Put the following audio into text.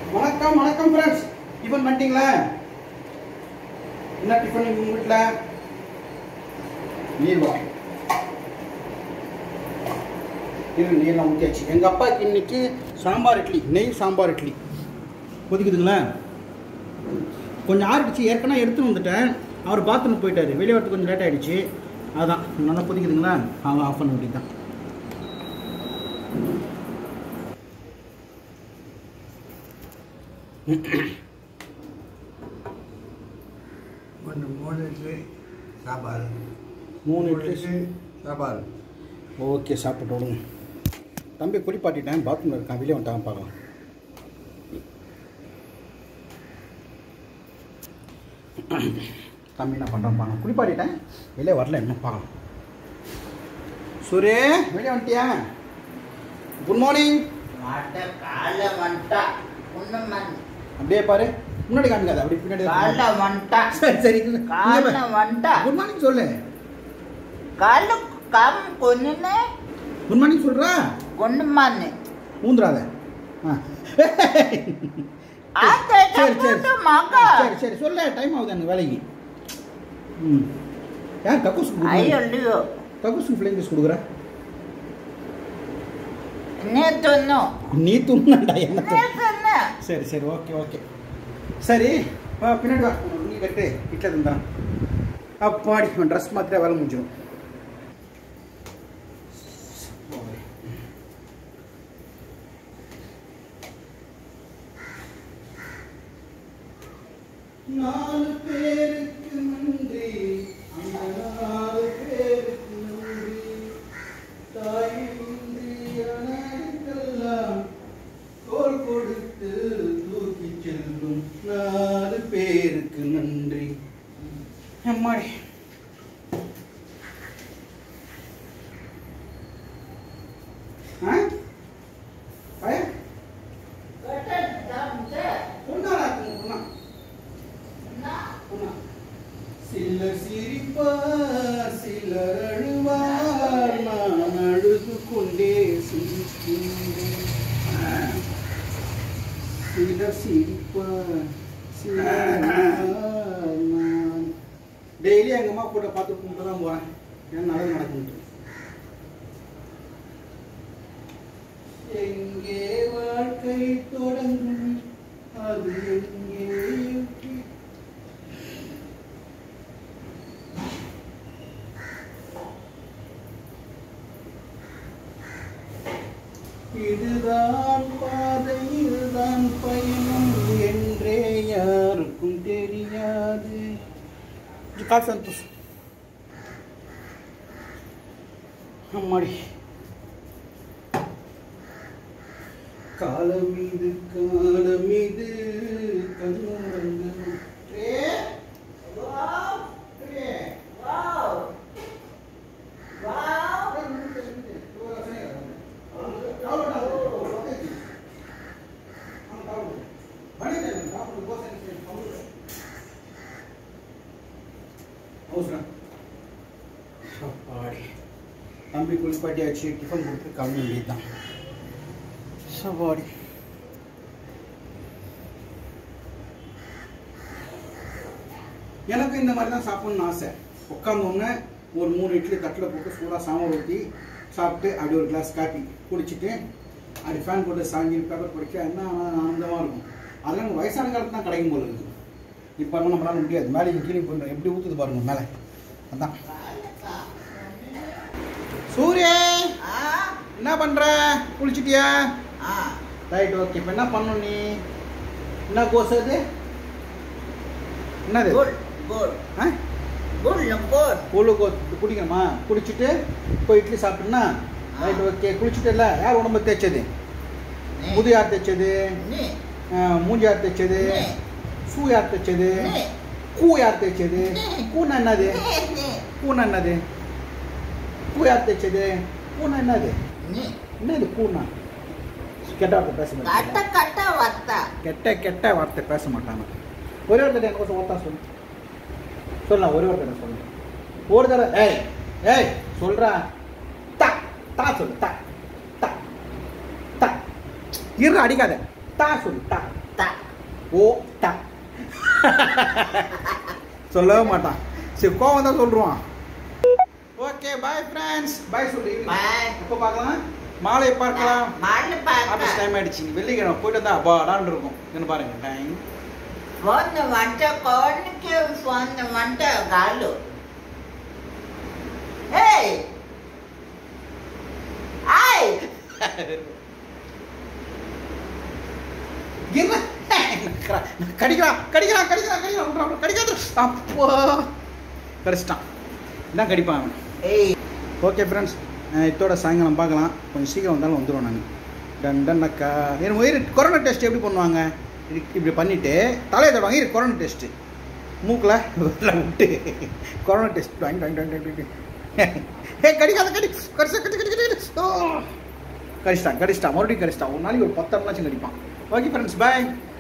வணக்கம் வணக்கம் friends tiffin பண்ணிட்டீங்களா என்ன டிஃபன் உங்கள் வீட்டில் நீர்வா இது நீர்லாம் ஊற்றியாச்சு எங்கள் அப்பாவுக்கு இன்னைக்கு சாம்பார் இட்லி நெய் சாம்பார் இட்லி கொதிக்குதுங்களா கொஞ்சம் ஆறிடுச்சு ஏற்கனவே எடுத்துன்னு வந்துட்டேன் அவர் பாத்ரூம் போயிட்டாரு வெளியே வரது கொஞ்சம் லேட் ஆயிடுச்சு அதான் நல்லா கொதிக்குதுங்களா அவன் ஆஃப் பண்ண வேண்டியது தான் ஒன்று மூணு இட்லி சாப்பாடு மூணு இட்லி சாப்பாடு ஓகே சாப்பிட்டு விடுங்க தம்பி குளிப்பாட்டிட்டேன் பாத்ரூமில் இருக்கான் வெளியே வந்துட்டான் பார்க்கலாம் தம்பி என்ன பண்ணுறான் பார்க்கலாம் குளிப்பாட்டிட்டேன் வெளியே வரல இன்னும் பார்க்கலாம் சுரே வெளியே வந்துட்டியா குட் மார்னிங் மாட்ட கால வந்துட்டா உன்னமன் அப்படியே பாரு முன்னாடி காமிக்காத அப்படி பின்னாடி கால வந்துட்டா சரி சரி கால வந்துட்டா குட் மார்னிங் சொல்லு கால கம் கொன்னுனே குட் மார்னிங் சொல்கிறா கொண்டுமான்னு ஊந்துராத ஆ ஆத்த சரி சரி தப்பு மகா சரி சரி சொல்ல டைம் ஆகுது எனக்கு வேலைக்கு ம் ஏன் கக்கூஸ் ஐயோ லியோ கக்கூஸ் ஃபிளைங் பீஸ் கொடுக்குற நேத்துன்னு நீ தூங்கினாடா என்ன தூ- நேத்துன்னு சரி சரி ஓகே ஓகே சரி வா பின்னாடி வா நீ கட்டு வீட்டில் தந்துடுறேன் அப்பாடி ட்ரெஸ் மாத்திர வேலை முடிஞ்சிடும் நாலு பேருக்கு நன்றி அந்த நாலு பேருக்கு நன்றி தாயின்றி அனைத்தெல்லாம் தோல் கொடுத்து தூக்கி செல்லும் நாலு பேருக்கு நன்றி அம்மாடி ஆ பய பொண்ணாடா பொண்ணா பொண்ணா சிலர் சிரிப்பார் சிலர் அழுவார் நான் அழுது கொண்டே சிரிக்கின்றேன் சிலர் சிரிப்பார் சிலர் அழுவார் நான் டெய்லி எங்கள் அம்மா கூட பார்த்து கும்பிட்டு தான் போகிறேன் ஏன்னா நல்லது நடக்குது எங்கே வாழ்க்கை தொடங்கும் அது எங்கே எட்டி இதுதான் பாதை இதுதான் பயணம் என்றே யாருக்கும் தெரியாது கால் சந்தோஷ் அம்மாடி காலம் இது காலம் இது கண்ணுறங்கு தம்பி குளிப்பாட்டியாச்சு டிஃபன் கொடுத்து கிளம்ப வேண்டியதுதான் சவாடி எனக்கு இந்த மாதிரி தான் சாப்பிடணும்னு ஆசை உட்காந்தோன்னே ஒரு மூணு இட்லி தட்டில் போட்டு சூடாக சாம்பார் ஊற்றி சாப்பிட்டு அப்படி ஒரு கிளாஸ் காப்பி குடிச்சிட்டு அப்படி ஃபேன் போட்டு சாங்கி பேப்பர் படிக்க என்ன ஆனந்தமாக இருக்கும் அதெல்லாம் எனக்கு வயசான காலத்து தான் கிடைக்கும் போல இருக்குது இப்போ நம்மளால முடியாது மேலே கீழே பண்ணுறோம் எப்படி ஊற்றுது பாருங்க மேலே அதான் சூரிய என்ன பண்ணுற குளிச்சிட்டியா ரைட் ஓகே இப்போ என்ன பண்ணணும் நீ என்ன கோஸ் அது என்னது குட் குட் ஆ குட் குட் கூழு கோ குடிக்கணுமா குடிச்சிட்டு போய் இட்லி சாப்பிட்டுனா ரைட் ஓகே குளிச்சுட்டு யார் உடம்பு தேய்ச்சது முது யார் தேய்ச்சது நீ ஆ, மூஞ்சி யார் தேய்ச்சது நீ ஷூ யார் தேய்ச்சது நீ கூ யார் தேய்ச்சது கூனா என்னது நீ கூனா என்னது கூ யார் தேய்ச்சது கூனா என்னது நீ என்னது கூனா கெட்ட வார்த்தை பேச கட்ட மாட்டாங்க கட்ட வத்தா கெட்ட கெட்ட வார்த்தை பேச மாட்டாங்க ஒரே ஒரு தடவை எனக்கு ஒருத்தன் சொல்லு சொல்லலாம் ஒரே ஒரு தடவை சொல்லு ஒரு தடவை ஏய் ஏய் சொல்றா தா தா சொல்லு தா தா தா இரு அடிக்காத தா சொல்லு தா தா ஓ ட சொல்லவே மாட்டான் சரி கோவம் தான் சொல்லுவான் ஓகே பாய் ஃப்ரெண்ட்ஸ் பாய் சொல்லு Bye. எப்போ பார்க்கலாம் மாலை பார்க்கலாம் மாடு ஆஃபீஸ் பார்த்த டைம் ஆயிடுச்சு வெள்ளிக்கிழமை போயிட்டு வந்தா அப்பாடான்னு இருக்கும் என்ன பாருங்க டைம் ಒಂದು ಮಂಟ ಕೋಣಕ್ಕೆ ಒಂದು ಮಂಟ ಗಾಲು ಏಯ್ ಆಯ್ என்ன கடிக்கிறான் கடிக்கிறான் கடிக்கிறான் கடிக்கிறான் விட்றான், கடிக்காது அப்போ கடிச்சிட்டான் இதான் கடிப்பான் அவன் ಏಯ್ ஓகே ஃப்ரெண்ட்ஸ் இதோட சாயங்காலம் பார்க்கலாம் கொஞ்சம் சீக்கிரம் வந்தாலும் வந்துடுவோம் நான் டன் டன் அக்கா என் உயிர் கொரோனா டெஸ்ட் எப்படி பண்ணுவாங்க இது இப்படி பண்ணிவிட்டு தலையை தருவாங்க இது கொரோனா டெஸ்ட்டு மூக்கில் வெளில விட்டு கொரோனா டெஸ்ட் டாங் டாங் டாங் டாங் டாங். ஏ கடிக்காத கடி கடிச்சா கடி கடி கடி கடி ஓ கடிச்சிட்டான் கடிச்சிட்டான் மறுபடியும் கடிச்சிட்டான் ஒரு நாளைக்கு ஒரு பத்து அம்லாச்சும் கடிப்பான் ஓகே ஃப்ரெண்ட்ஸ் பாய்